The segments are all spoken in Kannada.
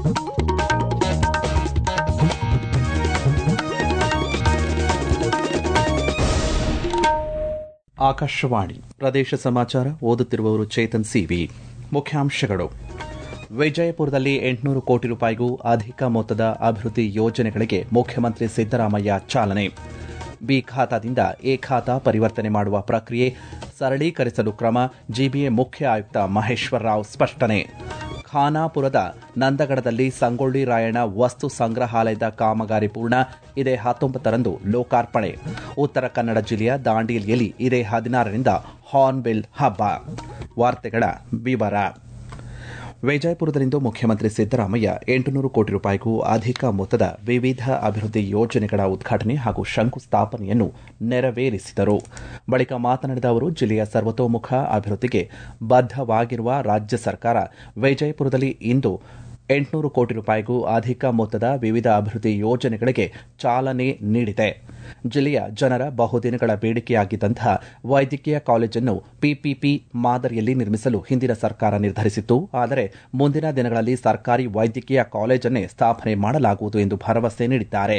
ಆಕಾಶವಾಣಿ ಪ್ರದೇಶ ಸಮಾಚಾರ ಓದುತ್ತಿರುವವರು ಚೇತನ್ ಸಿವಿ ಮುಖ್ಯಾಂಶಗಳು ವಿಜಯಪುರದಲ್ಲಿ ಎಂಟುನೂರು ಕೋಟಿ ರೂಪಾಯಿಗೂ ಅಧಿಕ ಮೊತ್ತದ ಅಭಿವೃದ್ಧಿ ಯೋಜನೆಗಳಿಗೆ ಮುಖ್ಯಮಂತ್ರಿ ಸಿದ್ದರಾಮಯ್ಯ ಚಾಲನೆ ಬಿ ಖಾತಾದಿಂದ ಎ ಖಾತಾ ಪರಿವರ್ತನೆ ಮಾಡುವ ಪ್ರಕ್ರಿಯೆ ಸರಳೀಕರಿಸಲು ಕ್ರಮ ಜಿಬಿಎ ಮುಖ್ಯ ಆಯುಕ್ತ ಮಹೇಶ್ವರ ರಾವ್ ಸ್ಪಷ್ಟನೆ ಖಾನಾಪುರದ ನಂದಗಡದಲ್ಲಿ ಸಂಗೊಳ್ಳಿ ರಾಯಣ್ಣ ವಸ್ತು ಸಂಗ್ರಹಾಲಯದ ಕಾಮಗಾರಿ ಪೂರ್ಣ ಇದೇ ಹತ್ತೊಂಬತ್ತರಂದು ಲೋಕಾರ್ಪಣೆ ಉತ್ತರ ಕನ್ನಡ ಜಿಲ್ಲೆಯ ದಾಂಡೇಲಿಯಲ್ಲಿ ಇದೇ ಹದಿನಾರರಿಂದ ಹಾರ್ನ್ಬಿಲ್ ಹಬ್ಬ ವಾರ್ತೆಗಳ ವಿವರ ವಿಜಯಪುರದಲ್ಲಿಂದು ಮುಖ್ಯಮಂತ್ರಿ ಸಿದ್ದರಾಮಯ್ಯ ಎಂಟುನೂರು ಕೋಟಿ ರೂಪಾಯಿಗೂ ಅಧಿಕ ಮೊತ್ತದ ವಿವಿಧ ಅಭಿವೃದ್ಧಿ ಯೋಜನೆಗಳ ಉದ್ಘಾಟನೆ ಹಾಗೂ ಶಂಕುಸ್ಥಾಪನೆಯನ್ನು ನೆರವೇರಿಸಿದರು ಬಳಿಕ ಮಾತನಾಡಿದ ಅವರು ಜಿಲ್ಲೆಯ ಸರ್ವತೋಮುಖ ಅಭಿವೃದ್ಧಿಗೆ ಬದ್ದವಾಗಿರುವ ರಾಜ್ಯ ಸರ್ಕಾರ ವಿಜಯಪುರದಲ್ಲಿ ಇಂದು ಎಂಟುನೂರು ಕೋಟಿ ರೂಪಾಯಿಗೂ ಅಧಿಕ ಮೊತ್ತದ ವಿವಿಧ ಅಭಿವೃದ್ಧಿ ಯೋಜನೆಗಳಿಗೆ ಚಾಲನೆ ನೀಡಿದೆ ಜಿಲ್ಲೆಯ ಜನರ ಬಹುದಿನಗಳ ಬೇಡಿಕೆಯಾಗಿದ್ದಂತಹ ವೈದ್ಯಕೀಯ ಕಾಲೇಜನ್ನು ಪಿಪಿಪಿ ಮಾದರಿಯಲ್ಲಿ ನಿರ್ಮಿಸಲು ಹಿಂದಿನ ಸರ್ಕಾರ ನಿರ್ಧರಿಸಿತ್ತು ಆದರೆ ಮುಂದಿನ ದಿನಗಳಲ್ಲಿ ಸರ್ಕಾರಿ ವೈದ್ಯಕೀಯ ಕಾಲೇಜನ್ನೇ ಸ್ಥಾಪನೆ ಮಾಡಲಾಗುವುದು ಎಂದು ಭರವಸೆ ನೀಡಿದ್ದಾರೆ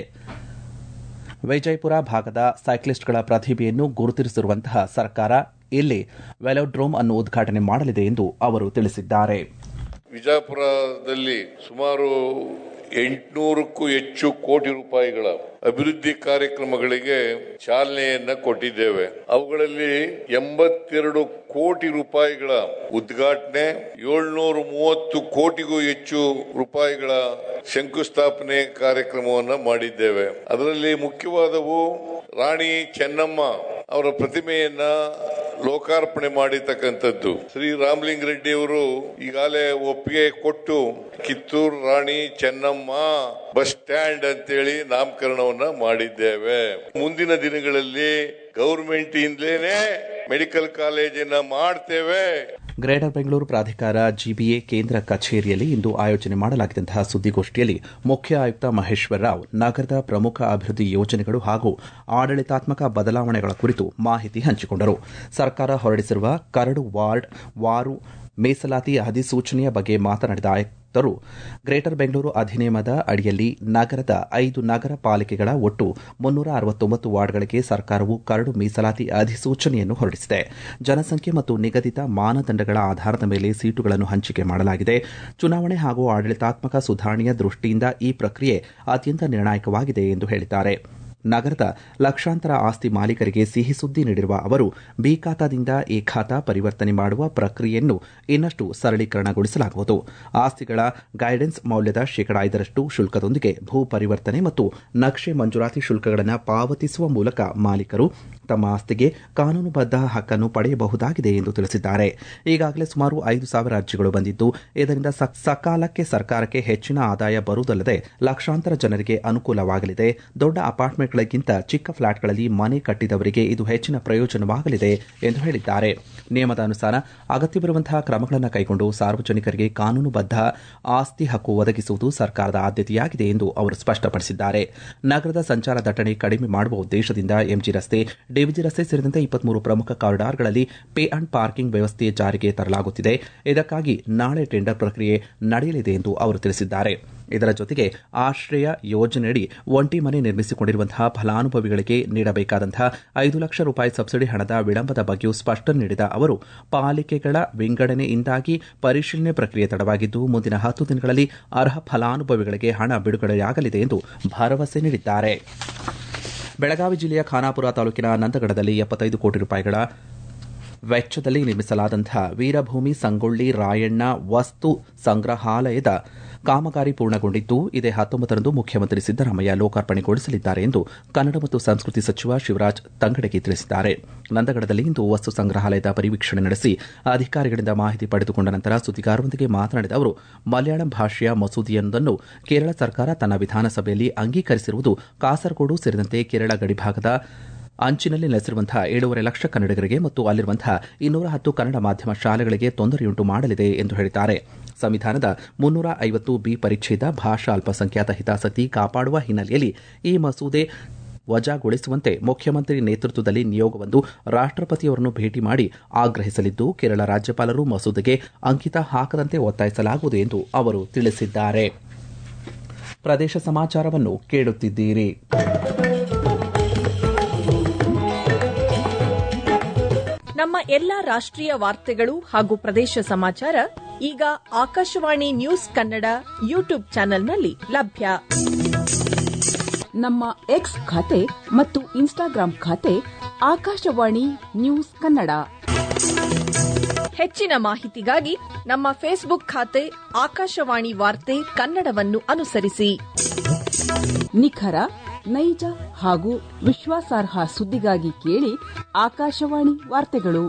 ವಿಜಯಪುರ ಭಾಗದ ಸೈಕ್ಲಿಸ್ಟ್ಗಳ ಪ್ರತಿಭೆಯನ್ನು ಗುರುತಿಸಿರುವಂತಹ ಸರ್ಕಾರ ಇಲ್ಲಿ ವೆಲೋಡ್ರೋಮ್ ಅನ್ನು ಉದ್ಘಾಟನೆ ಮಾಡಲಿದೆ ಎಂದು ಅವರು ತಿಳಿಸಿದ್ದಾರೆ ವಿಜಯಪುರದಲ್ಲಿ ಸುಮಾರು ಎಂಟುನೂರಕ್ಕೂ ಹೆಚ್ಚು ಕೋಟಿ ರೂಪಾಯಿಗಳ ಅಭಿವೃದ್ಧಿ ಕಾರ್ಯಕ್ರಮಗಳಿಗೆ ಚಾಲನೆಯನ್ನ ಕೊಟ್ಟಿದ್ದೇವೆ ಅವುಗಳಲ್ಲಿ ಎಂಬತ್ತೆರಡು ಕೋಟಿ ರೂಪಾಯಿಗಳ ಉದ್ಘಾಟನೆ ಏಳ್ನೂರ ಮೂವತ್ತು ಕೋಟಿಗೂ ಹೆಚ್ಚು ರೂಪಾಯಿಗಳ ಶಂಕುಸ್ಥಾಪನೆ ಕಾರ್ಯಕ್ರಮವನ್ನು ಮಾಡಿದ್ದೇವೆ ಅದರಲ್ಲಿ ಮುಖ್ಯವಾದವು ರಾಣಿ ಚೆನ್ನಮ್ಮ ಅವರ ಪ್ರತಿಮೆಯನ್ನ ಲೋಕಾರ್ಪಣೆ ಮಾಡಿರ್ತಕ್ಕಂಥದ್ದು ಶ್ರೀ ರಾಮಲಿಂಗ ರೆಡ್ಡಿ ಅವರು ಈಗಾಗಲೇ ಒಪ್ಪಿಗೆ ಕೊಟ್ಟು ಕಿತ್ತೂರು ರಾಣಿ ಚೆನ್ನಮ್ಮ ಬಸ್ ಸ್ಟ್ಯಾಂಡ್ ಅಂತೇಳಿ ನಾಮಕರಣವನ್ನ ಮಾಡಿದ್ದೇವೆ ಮುಂದಿನ ದಿನಗಳಲ್ಲಿ ಗೌರ್ಮೆಂಟ್ ಇಂದಲೇನೆ ಮೆಡಿಕಲ್ ಕಾಲೇಜನ್ನ ಮಾಡ್ತೇವೆ ಗ್ರೇಟರ್ ಬೆಂಗಳೂರು ಪ್ರಾಧಿಕಾರ ಜಿಬಿಎ ಕೇಂದ್ರ ಕಚೇರಿಯಲ್ಲಿ ಇಂದು ಆಯೋಜನೆ ಮಾಡಲಾಗಿದ್ದಂತಹ ಸುದ್ದಿಗೋಷ್ಠಿಯಲ್ಲಿ ಮುಖ್ಯ ಆಯುಕ್ತ ಮಹೇಶ್ವರ ರಾವ್ ನಗರದ ಪ್ರಮುಖ ಅಭಿವೃದ್ಧಿ ಯೋಜನೆಗಳು ಹಾಗೂ ಆಡಳಿತಾತ್ಮಕ ಬದಲಾವಣೆಗಳ ಕುರಿತು ಮಾಹಿತಿ ಹಂಚಿಕೊಂಡರು ಸರ್ಕಾರ ಹೊರಡಿಸಿರುವ ಕರಡು ವಾರ್ಡ್ ವಾರು ಮೀಸಲಾತಿ ಅಧಿಸೂಚನೆಯ ಬಗ್ಗೆ ಮಾತನಾಡಿದ ಆಯುಕ್ತರು ಗ್ರೇಟರ್ ಬೆಂಗಳೂರು ಅಧಿನಿಯಮದ ಅಡಿಯಲ್ಲಿ ನಗರದ ಐದು ನಗರ ಪಾಲಿಕೆಗಳ ಒಟ್ಟು ಮುನ್ನೂರ ಅರವತ್ತೊಂಬತ್ತು ವಾರ್ಡ್ಗಳಿಗೆ ಸರ್ಕಾರವು ಕರಡು ಮೀಸಲಾತಿ ಅಧಿಸೂಚನೆಯನ್ನು ಹೊರಡಿಸಿದೆ ಜನಸಂಖ್ಯೆ ಮತ್ತು ನಿಗದಿತ ಮಾನದಂಡಗಳ ಆಧಾರದ ಮೇಲೆ ಸೀಟುಗಳನ್ನು ಹಂಚಿಕೆ ಮಾಡಲಾಗಿದೆ ಚುನಾವಣೆ ಹಾಗೂ ಆಡಳಿತಾತ್ಮಕ ಸುಧಾರಣೆಯ ದೃಷ್ಟಿಯಿಂದ ಈ ಪ್ರಕ್ರಿಯೆ ಅತ್ಯಂತ ನಿರ್ಣಾಯಕವಾಗಿದೆ ಎಂದು ಹೇಳಿದ್ದಾರೆ ನಗರದ ಲಕ್ಷಾಂತರ ಆಸ್ತಿ ಮಾಲೀಕರಿಗೆ ಸಿಹಿ ಸುದ್ದಿ ನೀಡಿರುವ ಅವರು ಬಿ ಖಾತಾದಿಂದ ಎ ಖಾತಾ ಪರಿವರ್ತನೆ ಮಾಡುವ ಪ್ರಕ್ರಿಯೆಯನ್ನು ಇನ್ನಷ್ಟು ಸರಳೀಕರಣಗೊಳಿಸಲಾಗುವುದು ಆಸ್ತಿಗಳ ಗೈಡೆನ್ಸ್ ಮೌಲ್ಯದ ಶೇಕಡ ಐದರಷ್ಟು ಶುಲ್ಕದೊಂದಿಗೆ ಭೂ ಪರಿವರ್ತನೆ ಮತ್ತು ನಕ್ಷೆ ಮಂಜೂರಾತಿ ಶುಲ್ಕಗಳನ್ನು ಪಾವತಿಸುವ ಮೂಲಕ ಮಾಲೀಕರು ತಮ್ಮ ಆಸ್ತಿಗೆ ಕಾನೂನುಬದ್ಧ ಹಕ್ಕನ್ನು ಪಡೆಯಬಹುದಾಗಿದೆ ಎಂದು ತಿಳಿಸಿದ್ದಾರೆ ಈಗಾಗಲೇ ಸುಮಾರು ಐದು ಸಾವಿರ ಅರ್ಜಿಗಳು ಬಂದಿದ್ದು ಇದರಿಂದ ಸಕಾಲಕ್ಕೆ ಸರ್ಕಾರಕ್ಕೆ ಹೆಚ್ಚಿನ ಆದಾಯ ಬರುವುದಲ್ಲದೆ ಲಕ್ಷಾಂತರ ಜನರಿಗೆ ಅನುಕೂಲವಾಗಲಿದೆ ದೊಡ್ಡ ಅಪಾರ್ಟ್ಮೆಂಟ್ಗಳಿಗಿಂತ ಚಿಕ್ಕ ಫ್ಲಾಟ್ಗಳಲ್ಲಿ ಮನೆ ಕಟ್ಟಿದವರಿಗೆ ಇದು ಹೆಚ್ಚಿನ ಪ್ರಯೋಜನವಾಗಲಿದೆ ಎಂದು ಹೇಳಿದ್ದಾರೆ ನಿಯಮದ ಅನುಸಾರ ಅಗತ್ಯವಿರುವಂತಹ ಕ್ರಮಗಳನ್ನು ಕೈಗೊಂಡು ಸಾರ್ವಜನಿಕರಿಗೆ ಕಾನೂನುಬದ್ಧ ಆಸ್ತಿ ಹಕ್ಕು ಒದಗಿಸುವುದು ಸರ್ಕಾರದ ಆದ್ಯತೆಯಾಗಿದೆ ಎಂದು ಅವರು ಸ್ಪಷ್ಟಪಡಿಸಿದ್ದಾರೆ ನಗರದ ಸಂಚಾರ ದಟ್ಟಣೆ ಕಡಿಮೆ ಮಾಡುವ ಉದ್ದೇಶದಿಂದ ಎಂಜಿ ರಸ್ತೆ ಡಿವಿಜಿ ರಸ್ತೆ ಸೇರಿದಂತೆ ಇಪ್ಪತ್ಮೂರು ಪ್ರಮುಖ ಕಾರಿಡಾರ್ಗಳಲ್ಲಿ ಪೇ ಅಂಡ್ ಪಾರ್ಕಿಂಗ್ ವ್ಯವಸ್ಥೆ ಜಾರಿಗೆ ತರಲಾಗುತ್ತಿದೆ ಇದಕ್ಕಾಗಿ ನಾಳೆ ಟೆಂಡರ್ ಪ್ರಕ್ರಿಯೆ ನಡೆಯಲಿದೆ ಎಂದು ಅವರು ತಿಳಿಸಿದ್ದಾರೆ ಇದರ ಜೊತೆಗೆ ಆಶ್ರಯ ಯೋಜನೆಯಡಿ ಒಂಟಿ ಮನೆ ನಿರ್ಮಿಸಿಕೊಂಡಿರುವಂತಹ ಫಲಾನುಭವಿಗಳಿಗೆ ನೀಡಬೇಕಾದಂತಹ ಐದು ಲಕ್ಷ ರೂಪಾಯಿ ಸಬ್ಸಿಡಿ ಹಣದ ವಿಳಂಬದ ಬಗ್ಗೆಯೂ ಸ್ಪಷ್ಟನೆ ನೀಡಿದ ಅವರು ಪಾಲಿಕೆಗಳ ವಿಂಗಡಣೆಯಿಂದಾಗಿ ಪರಿಶೀಲನೆ ಪ್ರಕ್ರಿಯೆ ತಡವಾಗಿದ್ದು ಮುಂದಿನ ಹತ್ತು ದಿನಗಳಲ್ಲಿ ಅರ್ಹ ಫಲಾನುಭವಿಗಳಿಗೆ ಹಣ ಬಿಡುಗಡೆಯಾಗಲಿದೆ ಎಂದು ಭರವಸೆ ನೀಡಿದ್ದಾರೆ ಬೆಳಗಾವಿ ಜಿಲ್ಲೆಯ ಖಾನಾಪುರ ತಾಲೂಕಿನ ನಂದಗಡದಲ್ಲಿ ಎಪ್ಪತ್ತೈದು ಕೋಟಿ ರೂಪಾಯಿಗಳ ವೆಚ್ಚದಲ್ಲಿ ನಿರ್ಮಿಸಲಾದಂತಹ ವೀರಭೂಮಿ ಸಂಗೊಳ್ಳಿ ರಾಯಣ್ಣ ವಸ್ತು ಸಂಗ್ರಹಾಲಯದ ಕಾಮಗಾರಿ ಪೂರ್ಣಗೊಂಡಿದ್ದು ಇದೇ ಹತ್ತೊಂಬತ್ತರಂದು ಮುಖ್ಯಮಂತ್ರಿ ಸಿದ್ದರಾಮಯ್ಯ ಲೋಕಾರ್ಪಣೆಗೊಳಿಸಲಿದ್ದಾರೆ ಎಂದು ಕನ್ನಡ ಮತ್ತು ಸಂಸ್ಕೃತಿ ಸಚಿವ ಶಿವರಾಜ್ ತಂಗಡಗಿ ತಿಳಿಸಿದ್ದಾರೆ ನಂದಗಡದಲ್ಲಿ ಇಂದು ವಸ್ತು ಸಂಗ್ರಹಾಲಯದ ಪರಿವೀಕ್ಷಣೆ ನಡೆಸಿ ಅಧಿಕಾರಿಗಳಿಂದ ಮಾಹಿತಿ ಪಡೆದುಕೊಂಡ ನಂತರ ಸುದ್ದಿಗಾರರೊಂದಿಗೆ ಮಾತನಾಡಿದ ಅವರು ಮಲಯಾಳಂ ಭಾಷೆಯ ಮಸೂದೆಯೊಂದನ್ನು ಕೇರಳ ಸರ್ಕಾರ ತನ್ನ ವಿಧಾನಸಭೆಯಲ್ಲಿ ಅಂಗೀಕರಿಸಿರುವುದು ಕಾಸರಗೋಡು ಸೇರಿದಂತೆ ಕೇರಳ ಗಡಿಭಾಗದ ಅಂಚಿನಲ್ಲಿ ನೆಲೆಸಿರುವಂತಹ ಏಳೂವರೆ ಲಕ್ಷ ಕನ್ನಡಿಗರಿಗೆ ಮತ್ತು ಅಲ್ಲಿರುವಂತಹ ಇನ್ನೂರ ಹತ್ತು ಕನ್ನಡ ಮಾಧ್ಯಮ ಶಾಲೆಗಳಿಗೆ ತೊಂದರೆಯುಂಟು ಮಾಡಲಿದೆ ಎಂದು ಹೇಳಿದ್ದಾರೆ ಸಂವಿಧಾನದ ಮುನ್ನೂರ ಐವತ್ತು ಬಿ ಪರಿಚ್ಛೇದ ಭಾಷಾ ಅಲ್ಪಸಂಖ್ಯಾತ ಹಿತಾಸಕ್ತಿ ಕಾಪಾಡುವ ಹಿನ್ನೆಲೆಯಲ್ಲಿ ಈ ಮಸೂದೆ ವಜಾಗೊಳಿಸುವಂತೆ ಮುಖ್ಯಮಂತ್ರಿ ನೇತೃತ್ವದಲ್ಲಿ ನಿಯೋಗವೊಂದು ರಾಷ್ಟಪತಿಯವರನ್ನು ಭೇಟಿ ಮಾಡಿ ಆಗ್ರಹಿಸಲಿದ್ದು ಕೇರಳ ರಾಜ್ಯಪಾಲರು ಮಸೂದೆಗೆ ಅಂಕಿತ ಹಾಕದಂತೆ ಒತ್ತಾಯಿಸಲಾಗುವುದು ಎಂದು ಅವರು ತಿಳಿಸಿದ್ದಾರೆ ಪ್ರದೇಶ ಸಮಾಚಾರವನ್ನು ಕೇಳುತ್ತಿದ್ದೀರಿ ನಮ್ಮ ಎಲ್ಲಾ ರಾಷ್ಟ್ರೀಯ ವಾರ್ತೆಗಳು ಹಾಗೂ ಪ್ರದೇಶ ಸಮಾಚಾರ ಈಗ ಆಕಾಶವಾಣಿ ನ್ಯೂಸ್ ಕನ್ನಡ ಯೂಟ್ಯೂಬ್ ಚಾನೆಲ್ನಲ್ಲಿ ಲಭ್ಯ ನಮ್ಮ ಎಕ್ಸ್ ಖಾತೆ ಮತ್ತು ಇನ್ಸ್ಟಾಗ್ರಾಂ ಖಾತೆ ಆಕಾಶವಾಣಿ ನ್ಯೂಸ್ ಕನ್ನಡ ಹೆಚ್ಚಿನ ಮಾಹಿತಿಗಾಗಿ ನಮ್ಮ ಫೇಸ್ಬುಕ್ ಖಾತೆ ಆಕಾಶವಾಣಿ ವಾರ್ತೆ ಕನ್ನಡವನ್ನು ಅನುಸರಿಸಿ ನಿಖರ ನೈಜ ಹಾಗೂ ವಿಶ್ವಾಸಾರ್ಹ ಸುದ್ದಿಗಾಗಿ ಕೇಳಿ ಆಕಾಶವಾಣಿ ವಾರ್ತೆಗಳು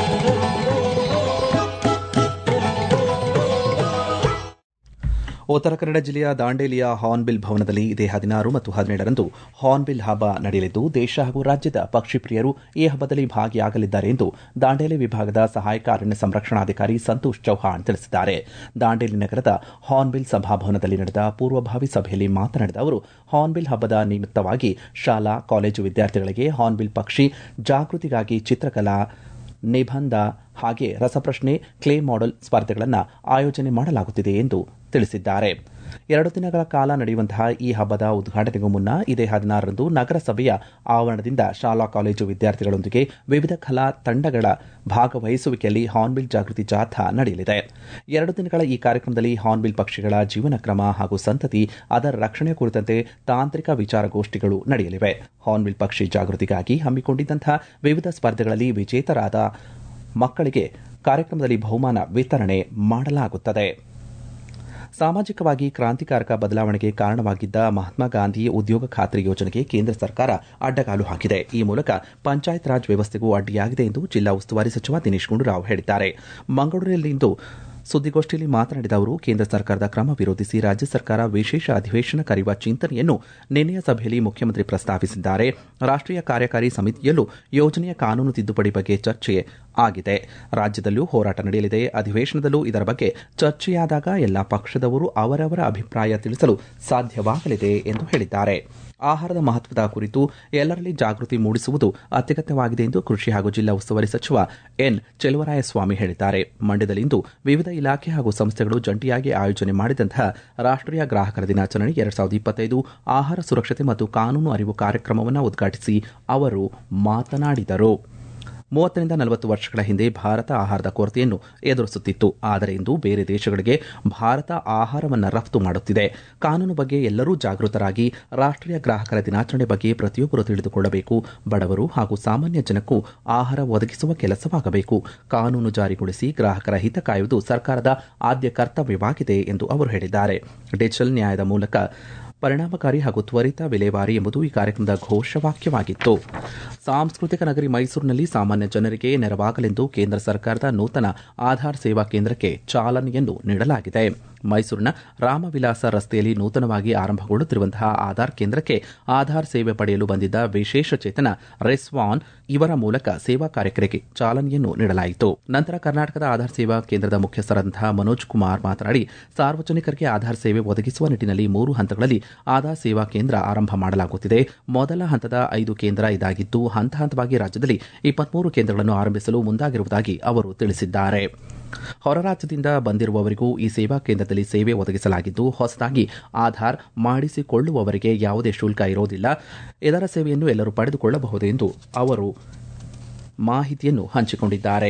ಉತ್ತರ ಕನ್ನಡ ಜಿಲ್ಲೆಯ ದಾಂಡೇಲಿಯ ಹಾರ್ನ್ಬಿಲ್ ಭವನದಲ್ಲಿ ಇದೇ ಹದಿನಾರು ಮತ್ತು ಹದಿನೇಳರಂದು ಹಾರ್ನ್ಬಿಲ್ ಹಬ್ಬ ನಡೆಯಲಿದ್ದು ದೇಶ ಹಾಗೂ ರಾಜ್ಯದ ಪಕ್ಷಿ ಪ್ರಿಯರು ಈ ಹಬ್ಬದಲ್ಲಿ ಭಾಗಿಯಾಗಲಿದ್ದಾರೆ ಎಂದು ದಾಂಡೇಲಿ ವಿಭಾಗದ ಸಹಾಯಕ ಅರಣ್ಯ ಸಂರಕ್ಷಣಾಧಿಕಾರಿ ಸಂತೋಷ್ ಚೌಹಾಣ್ ತಿಳಿಸಿದ್ದಾರೆ ದಾಂಡೇಲಿ ನಗರದ ಹಾರ್ನ್ಬಿಲ್ ಸಭಾಭವನದಲ್ಲಿ ನಡೆದ ಪೂರ್ವಭಾವಿ ಸಭೆಯಲ್ಲಿ ಮಾತನಾಡಿದ ಅವರು ಹಾರ್ನ್ಬಿಲ್ ಹಬ್ಬದ ನಿಮಿತ್ತವಾಗಿ ಶಾಲಾ ಕಾಲೇಜು ವಿದ್ಯಾರ್ಥಿಗಳಿಗೆ ಹಾರ್ನ್ಬಿಲ್ ಪಕ್ಷಿ ಜಾಗೃತಿಗಾಗಿ ಚಿತ್ರಕಲಾ ನಿಬಂಧ ಹಾಗೆ ರಸಪ್ರಶ್ನೆ ಕ್ಲೇ ಮಾಡೆಲ್ ಸ್ಪರ್ಧೆಗಳನ್ನು ಆಯೋಜನೆ ಮಾಡಲಾಗುತ್ತಿದೆ ಎಂದು ತಿಳಿಸಿದ್ದಾರೆ ಎರಡು ದಿನಗಳ ಕಾಲ ನಡೆಯುವಂತಹ ಈ ಹಬ್ಬದ ಉದ್ಘಾಟನೆಗೂ ಮುನ್ನ ಇದೇ ಹದಿನಾರರಂದು ನಗರಸಭೆಯ ಆವರಣದಿಂದ ಶಾಲಾ ಕಾಲೇಜು ವಿದ್ಯಾರ್ಥಿಗಳೊಂದಿಗೆ ವಿವಿಧ ಕಲಾ ತಂಡಗಳ ಭಾಗವಹಿಸುವಿಕೆಯಲ್ಲಿ ಹಾರ್ನ್ಬಿಲ್ ಜಾಗೃತಿ ಜಾಥಾ ನಡೆಯಲಿದೆ ಎರಡು ದಿನಗಳ ಈ ಕಾರ್ಯಕ್ರಮದಲ್ಲಿ ಹಾರ್ನ್ಬಿಲ್ ಪಕ್ಷಿಗಳ ಜೀವನ ಕ್ರಮ ಹಾಗೂ ಸಂತತಿ ಅದರ ರಕ್ಷಣೆ ಕುರಿತಂತೆ ತಾಂತ್ರಿಕ ವಿಚಾರಗೋಷ್ಠಿಗಳು ನಡೆಯಲಿವೆ ಹಾರ್ನ್ಬಿಲ್ ಪಕ್ಷಿ ಜಾಗೃತಿಗಾಗಿ ಹಮ್ಮಿಕೊಂಡಿದ್ದಂತಹ ವಿವಿಧ ಸ್ಪರ್ಧೆಗಳಲ್ಲಿ ವಿಜೇತರಾದ ಮಕ್ಕಳಿಗೆ ಕಾರ್ಯಕ್ರಮದಲ್ಲಿ ಬಹುಮಾನ ವಿತರಣೆ ಮಾಡಲಾಗುತ್ತದೆ ಸಾಮಾಜಿಕವಾಗಿ ಕ್ರಾಂತಿಕಾರಕ ಬದಲಾವಣೆಗೆ ಕಾರಣವಾಗಿದ್ದ ಮಹಾತ್ಮ ಗಾಂಧಿ ಉದ್ಯೋಗ ಖಾತ್ರಿ ಯೋಜನೆಗೆ ಕೇಂದ್ರ ಸರ್ಕಾರ ಅಡ್ಡಗಾಲು ಹಾಕಿದೆ ಈ ಮೂಲಕ ಪಂಚಾಯತ್ ರಾಜ್ ವ್ಯವಸ್ಥೆಗೂ ಅಡ್ಡಿಯಾಗಿದೆ ಎಂದು ಜಿಲ್ಲಾ ಉಸ್ತುವಾರಿ ಸಚಿವ ದಿನೇಶ್ ಗುಂಡೂರಾವ್ ಹೇಳಿದ್ದಾರೆ ಮಂಗಳೂರಿನಲ್ಲಿಂದು ಸುದ್ದಿಗೋಷ್ಠಿಯಲ್ಲಿ ಮಾತನಾಡಿದ ಅವರು ಕೇಂದ್ರ ಸರ್ಕಾರದ ಕ್ರಮ ವಿರೋಧಿಸಿ ರಾಜ್ಯ ಸರ್ಕಾರ ವಿಶೇಷ ಅಧಿವೇಶನ ಕರೆಯುವ ಚಿಂತನೆಯನ್ನು ನಿನ್ನೆಯ ಸಭೆಯಲ್ಲಿ ಮುಖ್ಯಮಂತ್ರಿ ಪ್ರಸ್ತಾವಿಸಿದ್ದಾರೆ ರಾಷ್ಟ್ರೀಯ ಕಾರ್ಯಕಾರಿ ಸಮಿತಿಯಲ್ಲೂ ಯೋಜನೆಯ ಕಾನೂನು ತಿದ್ದುಪಡಿ ಬಗ್ಗೆ ಚರ್ಚೆ ಆಗಿದೆ ರಾಜ್ಯದಲ್ಲೂ ಹೋರಾಟ ನಡೆಯಲಿದೆ ಅಧಿವೇಶನದಲ್ಲೂ ಇದರ ಬಗ್ಗೆ ಚರ್ಚೆಯಾದಾಗ ಎಲ್ಲಾ ಪಕ್ಷದವರು ಅವರವರ ಅಭಿಪ್ರಾಯ ತಿಳಿಸಲು ಸಾಧ್ಯವಾಗಲಿದೆ ಎಂದು ಹೇಳಿದ್ದಾರೆ ಆಹಾರದ ಮಹತ್ವದ ಕುರಿತು ಎಲ್ಲರಲ್ಲಿ ಜಾಗೃತಿ ಮೂಡಿಸುವುದು ಅತ್ಯಗತ್ಯವಾಗಿದೆ ಎಂದು ಕೃಷಿ ಹಾಗೂ ಜಿಲ್ಲಾ ಉಸ್ತುವಾರಿ ಸಚಿವ ಎನ್ ಚೆಲುವರಾಯಸ್ವಾಮಿ ಹೇಳಿದ್ದಾರೆ ಮಂಡ್ಯದಲ್ಲಿಂದು ವಿವಿಧ ಇಲಾಖೆ ಹಾಗೂ ಸಂಸ್ಥೆಗಳು ಜಂಟಿಯಾಗಿ ಆಯೋಜನೆ ಮಾಡಿದಂತಹ ರಾಷ್ಟ್ರೀಯ ಗ್ರಾಹಕರ ದಿನಾಚರಣೆ ಎರಡ್ ಸಾವಿರದ ಇಪ್ಪತ್ತೈದು ಆಹಾರ ಸುರಕ್ಷತೆ ಮತ್ತು ಕಾನೂನು ಅರಿವು ಕಾರ್ಯಕ್ರಮವನ್ನು ಉದ್ಘಾಟಿಸಿ ಅವರು ಮಾತನಾಡಿದರು ಮೂವತ್ತರಿಂದ ನಲವತ್ತು ವರ್ಷಗಳ ಹಿಂದೆ ಭಾರತ ಆಹಾರದ ಕೊರತೆಯನ್ನು ಎದುರಿಸುತ್ತಿತ್ತು ಆದರೆ ಇಂದು ಬೇರೆ ದೇಶಗಳಿಗೆ ಭಾರತ ಆಹಾರವನ್ನು ರಫ್ತು ಮಾಡುತ್ತಿದೆ ಕಾನೂನು ಬಗ್ಗೆ ಎಲ್ಲರೂ ಜಾಗೃತರಾಗಿ ರಾಷ್ಟ್ರೀಯ ಗ್ರಾಹಕರ ದಿನಾಚರಣೆ ಬಗ್ಗೆ ಪ್ರತಿಯೊಬ್ಬರು ತಿಳಿದುಕೊಳ್ಳಬೇಕು ಬಡವರು ಹಾಗೂ ಸಾಮಾನ್ಯ ಜನಕ್ಕೂ ಆಹಾರ ಒದಗಿಸುವ ಕೆಲಸವಾಗಬೇಕು ಕಾನೂನು ಜಾರಿಗೊಳಿಸಿ ಗ್ರಾಹಕರ ಹಿತ ಕಾಯುವುದು ಸರ್ಕಾರದ ಆದ್ಯ ಕರ್ತವ್ಯವಾಗಿದೆ ಎಂದು ಅವರು ಹೇಳಿದ್ದಾರೆ ಡಿಜಿಟಲ್ ನ್ಯಾಯದ ಮೂಲಕ ಪರಿಣಾಮಕಾರಿ ಹಾಗೂ ತ್ವರಿತ ವಿಲೇವಾರಿ ಎಂಬುದು ಈ ಕಾರ್ಯಕ್ರಮದ ಘೋಷವಾಕ್ಯವಾಗಿತ್ತು ಸಾಂಸ್ಕೃತಿಕ ನಗರಿ ಮೈಸೂರಿನಲ್ಲಿ ಸಾಮಾನ್ಯ ಜನರಿಗೆ ನೆರವಾಗಲೆಂದು ಕೇಂದ್ರ ಸರ್ಕಾರದ ನೂತನ ಆಧಾರ್ ಸೇವಾ ಕೇಂದ್ರಕ್ಕೆ ಚಾಲನೆಯನ್ನು ನೀಡಲಾಗಿದೆ ಮೈಸೂರಿನ ರಾಮವಿಲಾಸ ರಸ್ತೆಯಲ್ಲಿ ನೂತನವಾಗಿ ಆರಂಭಗೊಳ್ಳುತ್ತಿರುವಂತಹ ಆಧಾರ್ ಕೇಂದ್ರಕ್ಕೆ ಆಧಾರ್ ಸೇವೆ ಪಡೆಯಲು ಬಂದಿದ್ದ ವಿಶೇಷ ಚೇತನ ರೆಸ್ವಾನ್ ಇವರ ಮೂಲಕ ಸೇವಾ ಕಾರ್ಯಕ್ರಮಕ್ಕೆ ಚಾಲನೆಯನ್ನು ನೀಡಲಾಯಿತು ನಂತರ ಕರ್ನಾಟಕದ ಆಧಾರ್ ಸೇವಾ ಕೇಂದ್ರದ ಮುಖ್ಯಸ್ಥರಾದಂತಹ ಮನೋಜ್ ಕುಮಾರ್ ಮಾತನಾಡಿ ಸಾರ್ವಜನಿಕರಿಗೆ ಆಧಾರ್ ಸೇವೆ ಒದಗಿಸುವ ನಿಟ್ಟಿನಲ್ಲಿ ಮೂರು ಹಂತಗಳಲ್ಲಿ ಆಧಾರ್ ಸೇವಾ ಕೇಂದ್ರ ಆರಂಭ ಮಾಡಲಾಗುತ್ತಿದೆ ಮೊದಲ ಹಂತದ ಐದು ಕೇಂದ್ರ ಇದಾಗಿದ್ದು ಹಂತ ಹಂತವಾಗಿ ರಾಜ್ಯದಲ್ಲಿ ಇಪ್ಪತ್ಮೂರು ಕೇಂದ್ರಗಳನ್ನು ಆರಂಭಿಸಲು ಮುಂದಾಗಿರುವುದಾಗಿ ಅವರು ತಿಳಿಸಿದ್ದಾರೆ ಹೊರ ರಾಜ್ಯದಿಂದ ಬಂದಿರುವವರಿಗೂ ಈ ಸೇವಾ ಕೇಂದ್ರದಲ್ಲಿ ಸೇವೆ ಒದಗಿಸಲಾಗಿದ್ದು ಹೊಸದಾಗಿ ಆಧಾರ್ ಮಾಡಿಸಿಕೊಳ್ಳುವವರಿಗೆ ಯಾವುದೇ ಶುಲ್ಕ ಇರೋದಿಲ್ಲ ಇದರ ಸೇವೆಯನ್ನು ಎಲ್ಲರೂ ಪಡೆದುಕೊಳ್ಳಬಹುದು ಎಂದು ಅವರು ಮಾಹಿತಿಯನ್ನು ಹಂಚಿಕೊಂಡಿದ್ದಾರೆ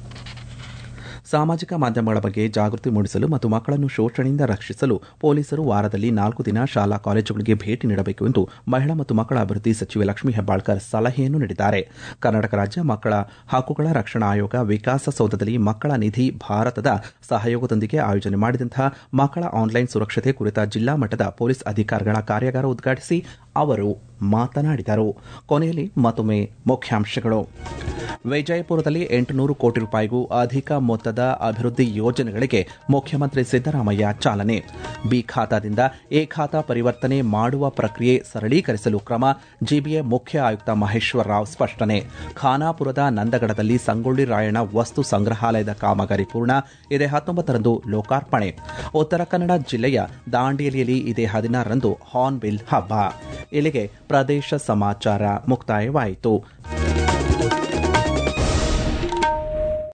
ಸಾಮಾಜಿಕ ಮಾಧ್ಯಮಗಳ ಬಗ್ಗೆ ಜಾಗೃತಿ ಮೂಡಿಸಲು ಮತ್ತು ಮಕ್ಕಳನ್ನು ಶೋಷಣೆಯಿಂದ ರಕ್ಷಿಸಲು ಪೊಲೀಸರು ವಾರದಲ್ಲಿ ನಾಲ್ಕು ದಿನ ಶಾಲಾ ಕಾಲೇಜುಗಳಿಗೆ ಭೇಟಿ ನೀಡಬೇಕು ಎಂದು ಮಹಿಳಾ ಮತ್ತು ಮಕ್ಕಳ ಅಭಿವೃದ್ಧಿ ಸಚಿವೆ ಲಕ್ಷ್ಮೀ ಹೆಬ್ಬಾಳ್ಕರ್ ಸಲಹೆಯನ್ನು ನೀಡಿದ್ದಾರೆ ಕರ್ನಾಟಕ ರಾಜ್ಯ ಮಕ್ಕಳ ಹಕ್ಕುಗಳ ರಕ್ಷಣಾ ಆಯೋಗ ವಿಕಾಸಸೌಧದಲ್ಲಿ ಮಕ್ಕಳ ನಿಧಿ ಭಾರತದ ಸಹಯೋಗದೊಂದಿಗೆ ಆಯೋಜನೆ ಮಾಡಿದಂತಹ ಮಕ್ಕಳ ಆನ್ಲೈನ್ ಸುರಕ್ಷತೆ ಕುರಿತ ಜಿಲ್ಲಾ ಮಟ್ಟದ ಪೊಲೀಸ್ ಅಧಿಕಾರಿಗಳ ಕಾರ್ಯಾಗಾರ ಉದ್ಘಾಟಿಸಿ ಅವರು ಮಾತನಾಡಿದರು ಕೊನೆಯಲ್ಲಿ ಮತ್ತೊಮ್ಮೆ ಮುಖ್ಯಾಂಶಗಳು ವಿಜಯಪುರದಲ್ಲಿ ಎಂಟುನೂರು ಕೋಟಿ ರೂಪಾಯಿಗೂ ಅಧಿಕ ಮೊತ್ತದ ಅಭಿವೃದ್ಧಿ ಯೋಜನೆಗಳಿಗೆ ಮುಖ್ಯಮಂತ್ರಿ ಸಿದ್ದರಾಮಯ್ಯ ಚಾಲನೆ ಬಿ ಖಾತಾದಿಂದ ಎ ಖಾತಾ ಪರಿವರ್ತನೆ ಮಾಡುವ ಪ್ರಕ್ರಿಯೆ ಸರಳೀಕರಿಸಲು ಕ್ರಮ ಜಿಬಿಎ ಮುಖ್ಯ ಆಯುಕ್ತ ಮಹೇಶ್ವರ ರಾವ್ ಸ್ಪಷ್ಟನೆ ಖಾನಾಪುರದ ನಂದಗಡದಲ್ಲಿ ಸಂಗೊಳ್ಳಿ ರಾಯಣ್ಣ ವಸ್ತು ಸಂಗ್ರಹಾಲಯದ ಕಾಮಗಾರಿ ಪೂರ್ಣ ಇದೇ ಹತ್ತೊಂಬತ್ತರಂದು ಲೋಕಾರ್ಪಣೆ ಉತ್ತರ ಕನ್ನಡ ಜಿಲ್ಲೆಯ ದಾಂಡೇಲಿಯಲ್ಲಿ ಇದೇ ಹದಿನಾರರಂದು ಹಾರ್ನ್ಬಿಲ್ ಹಬ್ಬ ಇಲ್ಲಿಗೆ ಪ್ರದೇಶ ಸಮಾಚಾರ ಮುಕ್ತಾಯವಾಯಿತು